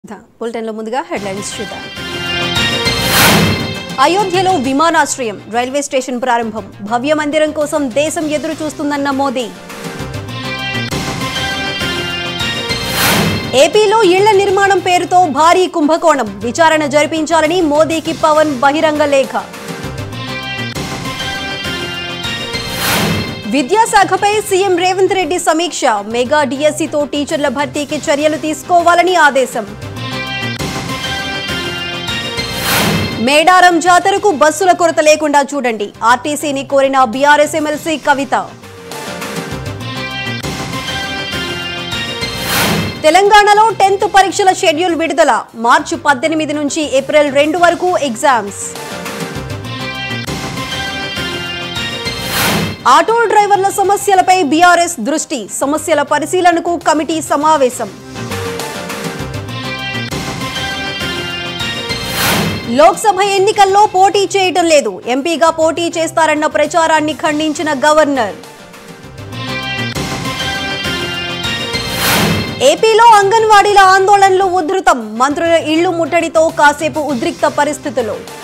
బులెటిన్లో ముందుగా హెడ్లైన్స్ చూద్దాం అయోధ్యలో విమానాశ్రయం రైల్వే స్టేషన్ ప్రారంభం భవ్య మందిరం కోసం దేశం ఎదురు చూస్తుందన్న మోదీ ఏపీలో ఇళ్ల నిర్మాణం పేరుతో భారీ కుంభకోణం విచారణ జరిపించాలని మోదీకి పవన్ బహిరంగ లేఖ విద్యాశాఖపై సీఎం రేవంత్ రెడ్డి సమీక్ష మెగా డిఎస్సితో టీచర్ల భర్తీకి చర్యలు తీసుకోవాలని ఆదేశం మేడారం జాతరకు బస్సుల కొరత లేకుండా చూడండి ఆర్టీసీని కోరిన బీఆర్ఎస్ ఎమ్మెల్సీ కవిత తెలంగాణలో టెన్త్ పరీక్షల షెడ్యూల్ విడుదల మార్చి పద్దెనిమిది నుంచి ఏప్రిల్ రెండు వరకు ఎగ్జామ్స్ ఆటో డ్రైవర్ల సమస్యలపై బీఆర్ఎస్ దృష్టి సమస్యల పరిశీలనకు కమిటీ సమావేశం లోక్సభ ఎన్నికల్లో పోటీ చేయటం లేదు ఎంపీగా పోటీ చేస్తారన్న ప్రచారాన్ని ఖండించిన గవర్నర్ ఏపీలో అంగన్వాడీల ఆందోళనలు ఉధృతం మంత్రుల ఇళ్లు ముట్టడితో కాసేపు ఉద్రిక్త పరిస్థితులు